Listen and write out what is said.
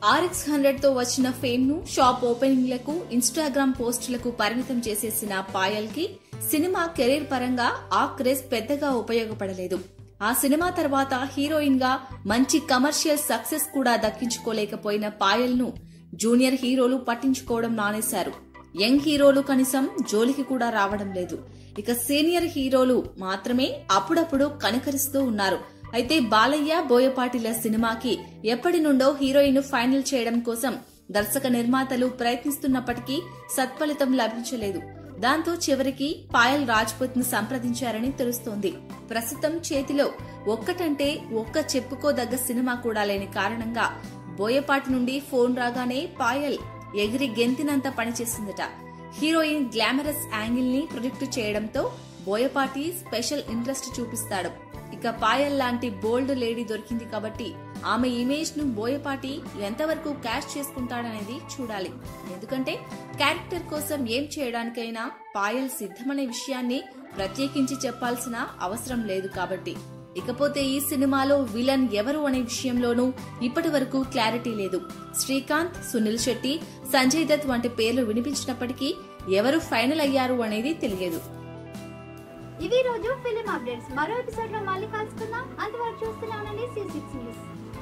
RX hundred తో వచ్చిన fame ను షాప్ ఓపెనింగ్లకు ఇన్స్టాగ్రామ్ పోస్టులకు పరిమితం చేసేసిన పాయల్ కి సినిమా కెరీర్ పరంగా ఆ క్రేజ్ పెద్దగా ఉపయోగపడలేదు ఆ సినిమా తర్వాత హీరోయిన్ గా మంచి కమర్షియల్ సక్సెస్ కూడా దక్కించుకోలేకపోయిన పాయల్ ను జూనియర్ హీరోలు పట్టించుకోవడం మానేశారు యంగ్ హీరోలు కనీసం జోలికి కూడా రావడం లేదు ఇక సీనియర్ హీరోలు మాత్రమే అప్పుడప్పుడు కనకరిస్తూ ఉన్నారు అయితే బాలయ్య బోయపాటిల సినిమాకి ఎప్పటి నుండో హీరోయిన్ ఫైనల్ చేయడం కోసం దర్శక నిర్మాతలు ప్రయత్నిస్తున్నప్పటికీ సత్ఫలితం లభించలేదు దాంతో చివరికి పాయల్ రాజ్పుత్ ను సంప్రదించారని తెలుస్తోంది ప్రస్తుతం చేతిలో ఒక్కటంటే ఒక్క చెప్పుకోదగ్గ సినిమా కూడా లేని కారణంగా బోయపాటి నుండి ఫోన్ రాగానే పాయల్ ఎగిరి గెంతినంత పనిచేసిందట హీరోయిన్ గ్లామరస్ యాంగిల్ ని ప్రొజెక్ట్ చేయడంతో బోయపాటి స్పెషల్ ఇంట్రెస్ట్ చూపిస్తాడు ఇక పాయల్ లాంటి బోల్డ్ లేడీ దొరికింది కాబట్టి ఆమె ఇమేజ్ ను బోయపాటి ఎంతవరకు క్యాష్ చేసుకుంటాడనేది చూడాలి ఎందుకంటే క్యారెక్టర్ కోసం ఏం చేయడానికైనా పాయల్ సిద్ధమనే విషయాన్ని ప్రత్యేకించి చెప్పాల్సిన అవసరం లేదు కాబట్టి ఇకపోతే ఈ సినిమాలో విలన్ ఎవరు అనే విషయంలోనూ ఇప్పటి వరకు క్లారిటీ లేదు శ్రీకాంత్ సునీల్ శెట్టి సంజయ్ దత్ వంటి పేర్లు వినిపించినప్పటికీ ఎవరు ఫైనల్ అయ్యారు అనేది తెలియదు ఇవి ఈ రోజు ఫిలిం అప్డేట్స్ మరో ఎపిసోడ్ లో మళ్ళీ కలుసుకుందాం అంతవరకు చూస్తూనే ఉండండి సి సిక్స్ న్యూస్